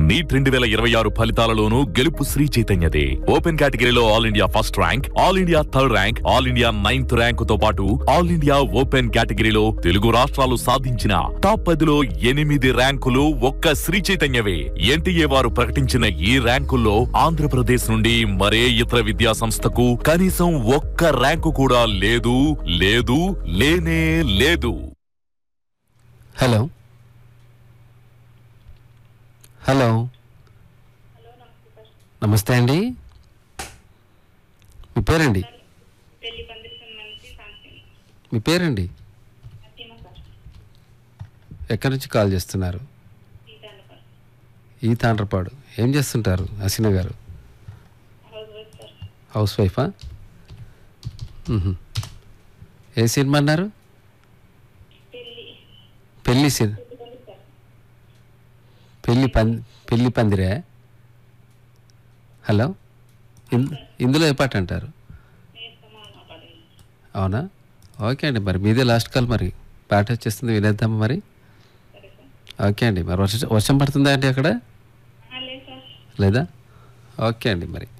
Neat రెండు వేల ఇరవై ఆరు ఫలితాలలోనూ గెలుపు శ్రీ చైతన్యదే ఓపెన్ కేటగిరీలో all India first rank all India third rank all India ninth rank తో పాటు ఆల్ ఇండియా ఓపెన్ కేటగిరీలో తెలుగు రాష్ట్రాలు సాధించిన టాప్ పదిలో ఎనిమిది ర్యాంకులు ఒక్క శ్రీ చైతన్యవే ఎన్టీఏ వారు ప్రకటించిన ఈ ర్యాంకుల్లో ఆంధ్రప్రదేశ్ నుండి మరే ఇతర విద్యా సంస్థకు కనీసం ఒక్క ర్యాంకు కూడా లేదు లేదు లేనే లేదు హలో హలో నమస్తే అండి మీ పేరండి పెళ్లి పందిరికం నుంచి శాంతి మీ పేరండి నరసింహ సార్ ఎక్కడి నుంచి కాల్ చేస్తున్నారు సీతానగర్ ఈ తాండ్రపాడు ఏం చేస్తుంటారు Haseena garu house wife sir హౌస్ వైఫా మ్హూ. ఏ సినిమా అన్నారు పెళ్లి పెళ్లి సిన్ పెళ్లి పందిరి సార్ పెళ్లి పం పెళ్లి పందిరే హలో ఇన్- ఇందులో ఏ పాట అంటారు నేర్పమా మాట్లాడి అవునా ఓకే అండి మరి మీదే లాస్ట్ కాల్ మరి పాట వచ్చేస్తుంది వినేద్దామా మరి సరే సార్ ఓకే అండి మరి వర్షం వర్షం పడుతుందా అండి అక్కడ లేదు సార్ లేదా ఓకే అండి మరి